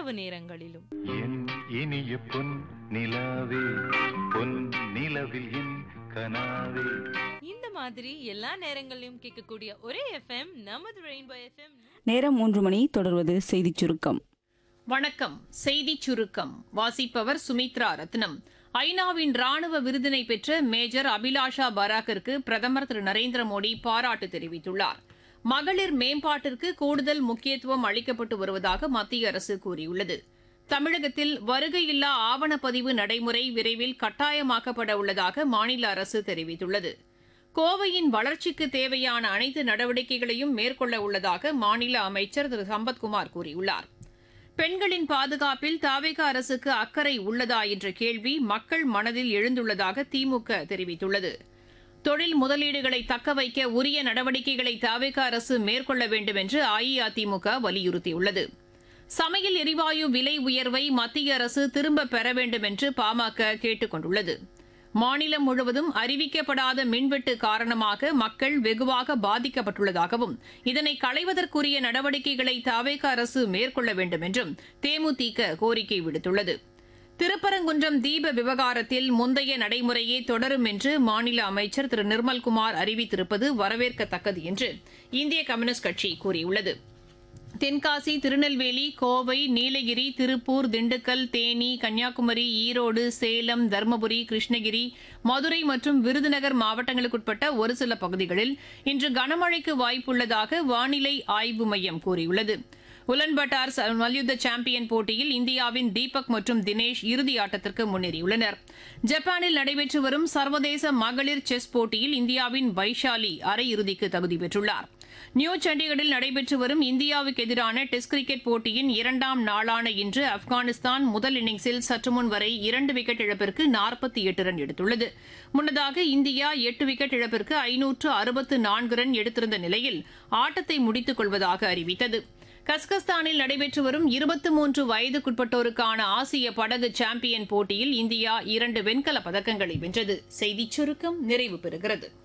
இரவு நேரங்களிலும் என் இனிய பொன் நிலாவே பொன் நிலவில் என் கனாவே இந்த மாதிரி எல்லா நேரங்களிலும் கேட்கக்கூடிய ஒரே எஃப்எம் நமது ரெயின்போ எஃப்எம் நேரம் மூன்று மணி தொடர்வது செய்திச் சுருக்கம் வணக்கம் செய்திச் சுருக்கம் வாசிப்பவர் சுமித்ரா ரத்னம் ஐநாவின் ராணுவ விருதினை பெற்ற மேஜர் அபிலாஷா பராக்கிற்கு பிரதமர் திரு நரேந்திர மோடி பாராட்டு தெரிவித்துள்ளார் மகளிர் மேம்பாட்டிற்கு கூடுதல் முக்கியத்துவம் அளிக்கப்பட்டு வருவதாக மத்திய அரசு கூறியுள்ளது தமிழகத்தில் வருகையில்லா ஆவணப்பதிவு நடைமுறை விரைவில் கட்டாயமாக்கப்பட உள்ளதாக மாநில அரசு தெரிவித்துள்ளது கோவையின் வளர்ச்சிக்கு தேவையான அனைத்து நடவடிக்கைகளையும் மேற்கொள்ள உள்ளதாக மாநில அமைச்சர் திரு சம்பத்குமார் கூறியுள்ளார் பெண்களின் பாதுகாப்பில் தாவேக அரசுக்கு அக்கறை உள்ளதா என்ற கேள்வி மக்கள் மனதில் எழுந்துள்ளதாக திமுக தெரிவித்துள்ளது தொழில் முதலீடுகளை தக்கவைக்க உரிய நடவடிக்கைகளை தாவேக அரசு மேற்கொள்ள வேண்டும் என்று அஇஅதிமுக வலியுறுத்தியுள்ளது சமையல் எரிவாயு விலை உயர்வை மத்திய அரசு திரும்பப் பெற வேண்டும் என்று பாமக கேட்டுக் கொண்டுள்ளது மாநிலம் முழுவதும் அறிவிக்கப்படாத மின்வெட்டு காரணமாக மக்கள் வெகுவாக பாதிக்கப்பட்டுள்ளதாகவும் இதனை களைவதற்குரிய நடவடிக்கைகளை தாவேக அரசு மேற்கொள்ள வேண்டும் என்றும் தேமுதிக கோரிக்கை விடுத்துள்ளது திருப்பரங்குன்றம் தீப விவகாரத்தில் முந்தைய நடைமுறையே தொடரும் என்று மாநில அமைச்சர் திரு நிர்மல்குமார் அறிவித்திருப்பது வரவேற்கத்தக்கது என்று இந்திய கம்யூனிஸ்ட் கட்சி கூறியுள்ளது தென்காசி திருநெல்வேலி கோவை நீலகிரி திருப்பூர் திண்டுக்கல் தேனி கன்னியாகுமரி ஈரோடு சேலம் தருமபுரி கிருஷ்ணகிரி மதுரை மற்றும் விருதுநகர் மாவட்டங்களுக்குட்பட்ட ஒரு சில பகுதிகளில் இன்று கனமழைக்கு வாய்ப்புள்ளதாக வானிலை ஆய்வு மையம் கூறியுள்ளது உலன்பட்டார் ச- மல்யுத்த சாம்பியன் போட்டியில் இந்தியாவின் தீபக் மற்றும் தினேஷ் இறுதி ஆட்டத்திற்கு முன்னேறியுள்ளனர் ஜப்பானில் நடைபெற்று வரும் சர்வதேச மகளிர் செஸ் போட்டியில் இந்தியாவின் வைஷாலி அரையிறுதிக்கு தகுதி பெற்றுள்ளார் நியூ சண்டிகரில் நடைபெற்று வரும் இந்தியாவுக்கு எதிரான டெஸ்ட் கிரிக்கெட் போட்டியின் இரண்டாம் நாளான இன்று ஆப்கானிஸ்தான் முதல் இன்னிங்ஸில் சற்றுமுன் வரை இரண்டு விக்கெட் இழப்பிற்கு நாற்பத்தி எட்டு ரன் எடுத்துள்ளது முன்னதாக இந்தியா எட்டு விக்கெட் இழப்பிற்கு ஐநூற்று அறுபத்து நான்கு ரன் எடுத்திருந்த நிலையில் ஆட்டத்தை முடித்துக் கொள்வதாக அறிவித்தது கஸ்கஸ்தானில் நடைபெற்று வரும் இருபத்தி மூன்று வயதுக்குட்பட்டோருக்கான ஆசிய படகு சாம்பியன் போட்டியில் இந்தியா இரண்டு வெண்கலப் பதக்கங்களை வென்றது செய்திச் சுருக்கம் நிறைவு பெறுகிறது